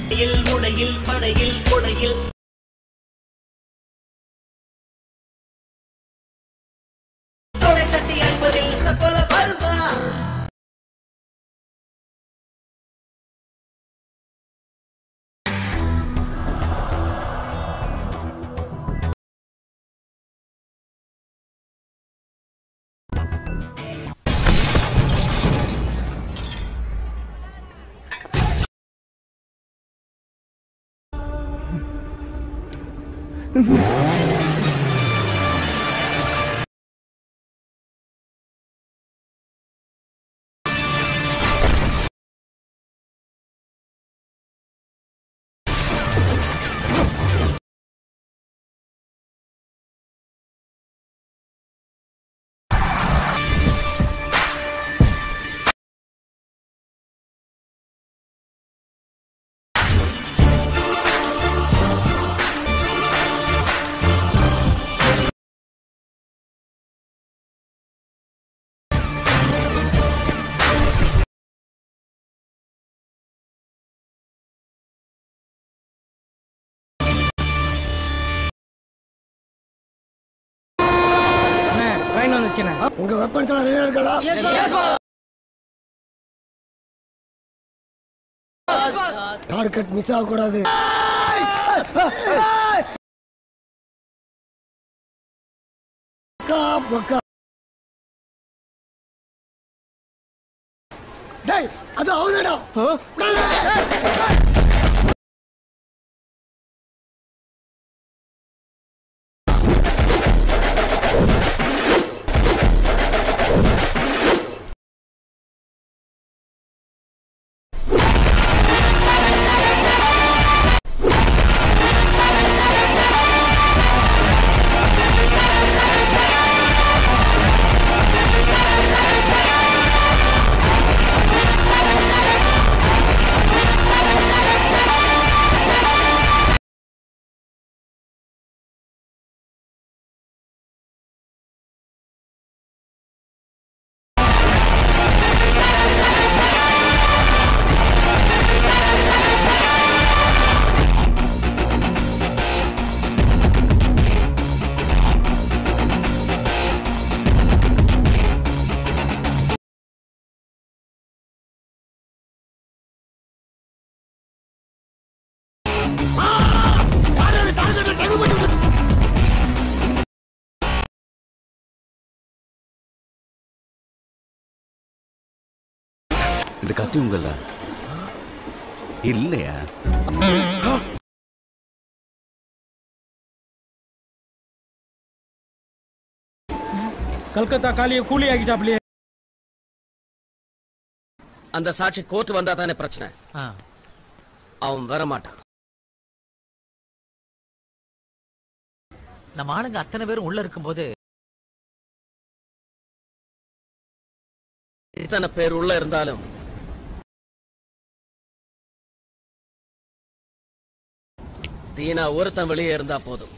இல் முனையில் படையில் கொடையில் தொடை தட்டி அடிப்பதில் போல வருமா ட்ரெயின் வந்துச்சுண்ணே உங்க வெப்பன்ஸ் எல்லாம் ரெடியா இருக்காடா டார்கெட் மிஸ் ஆக கூடாது டேய் அது அவதடா இந்த கத்தி உங்கள இல்லையா கல்கத்தா காலியை கூலி ஆக்கிட்டாப்லையே அந்த சாட்சி கோர்ட் வந்தா தானே பிரச்சனை அவன் வர மாட்டான் நம்ம ஆளுங்க அத்தனை பேரும் உள்ள இருக்கும்போது இத்தனை பேர் உள்ள இருந்தாலும் தீனா ஒருத்தன் வெளியே இருந்தா போதும்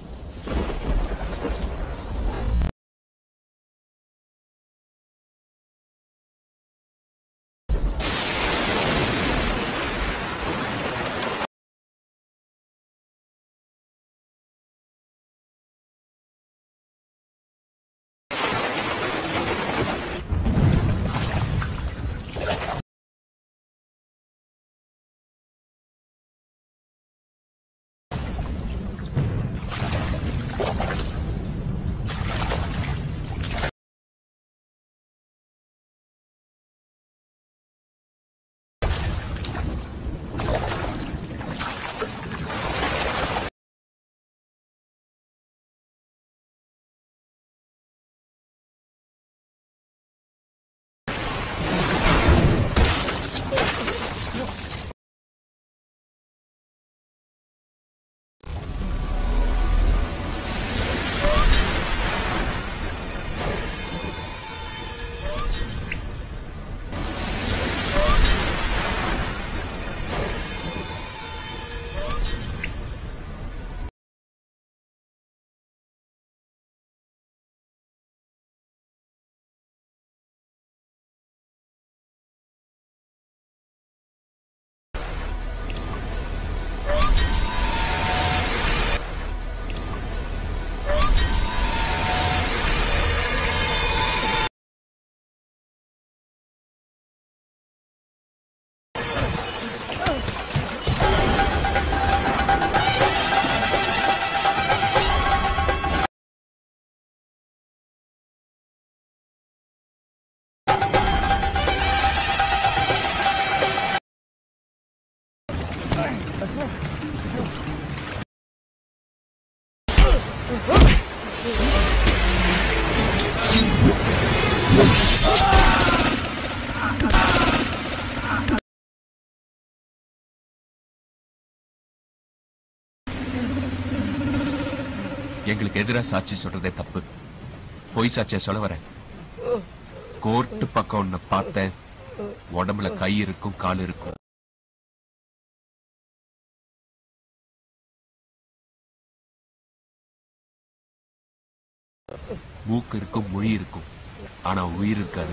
எங்களுக்கு எதிரா சாட்சி சொல்றதே தப்பு பொய் சாட்சிய சொல்ல வரேன் கோர்ட்டு பக்கம் உன்னை பார்த்தேன் உடம்புல கை இருக்கும் கால் இருக்கும் மூக்கு இருக்கும் மொழி இருக்கும் ஆனா உயிர் இருக்காது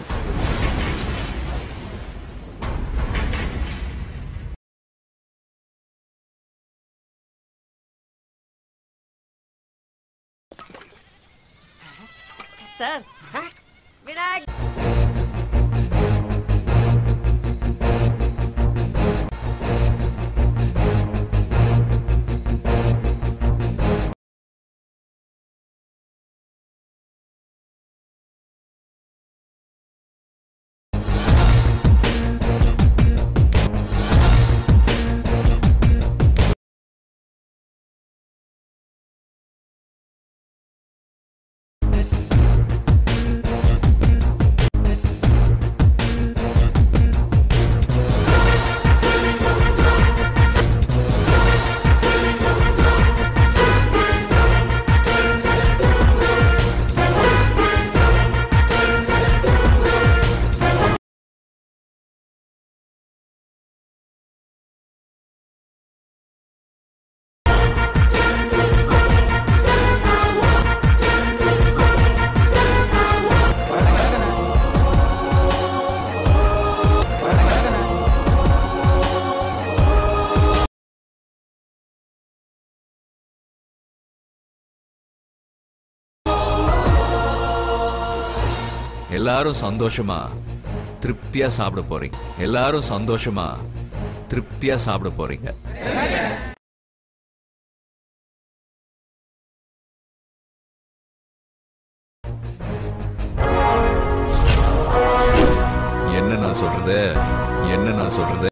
சார் விநாயக் எல்லாரும் சந்தோஷமா திருப்தியா சாப்பிட போறீங்க எல்லாரும் சந்தோஷமா திருப்தியா சாப்பிட போறீங்க என்ன நான் சொல்றது என்ன நான் சொல்றது